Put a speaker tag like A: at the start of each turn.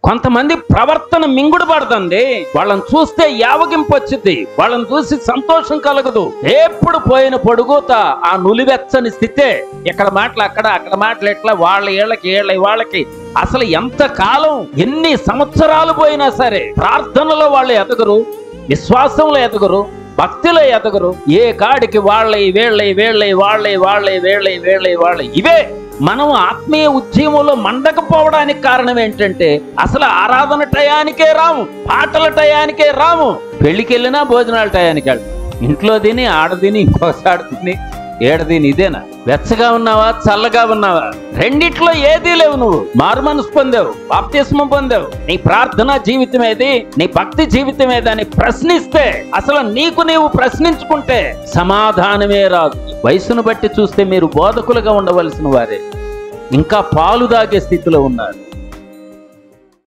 A: కొంతమంది ప్రవర్తన మింగుడు పడుతుంది వాళ్ళని చూస్తే యావగింపు వచ్చింది వాళ్ళని చూసి సంతోషం కలగదు ఎప్పుడు పోయిన పొడుగుతా ఆ నులివెచ్చని స్థితే ఇక్కడ మాటలు అక్కడ అక్కడ మాటలు ఎట్లా వాళ్ళ ఏళ్ళకి ఏళ్ళ వాళ్ళకి అసలు ఎంత కాలం ఎన్ని సంవత్సరాలు పోయినా సరే ప్రార్థనలో వాళ్ళు ఎదగరు విశ్వాసంలో ఎదగరు భక్తిలో ఎదగరు ఏ కాడికి వాళ్ళై వేళ్ళై వేళ్ళై వాళ్ళై వాళ్ళై వేళ్ళై వేళ్ళై వాళ్ళై ఇవే మనం ఆత్మీయ ఉద్యమంలో మండకపోవడానికి కారణం ఏంటంటే అసలు ఆరాధన టయానికే రాము పాటల టయానికే రాము పెళ్లికి వెళ్ళినా భోజనాల టయానికి వెళ్తాం ఇంట్లో తిని ఆడ తిని ఇంకోసారి తిని ఏడ తిని ఇదేనా వెచ్చగా ఉన్నావా చల్లగా ఉన్నావా రెండిట్లో ఏదీ లేవు నువ్వు మారు మనసు పొందావు బాప్తిస్మం పొందావు నీ ప్రార్థనా జీవితం ఏది నీ భక్తి జీవితం ఏదని ప్రశ్నిస్తే అసలు నీకు నీవు ప్రశ్నించుకుంటే సమాధానమే రాదు వయసును బట్టి చూస్తే మీరు బోధకులుగా ఉండవలసిన వారే ఇంకా పాలు దాగే స్థితిలో ఉన్నారు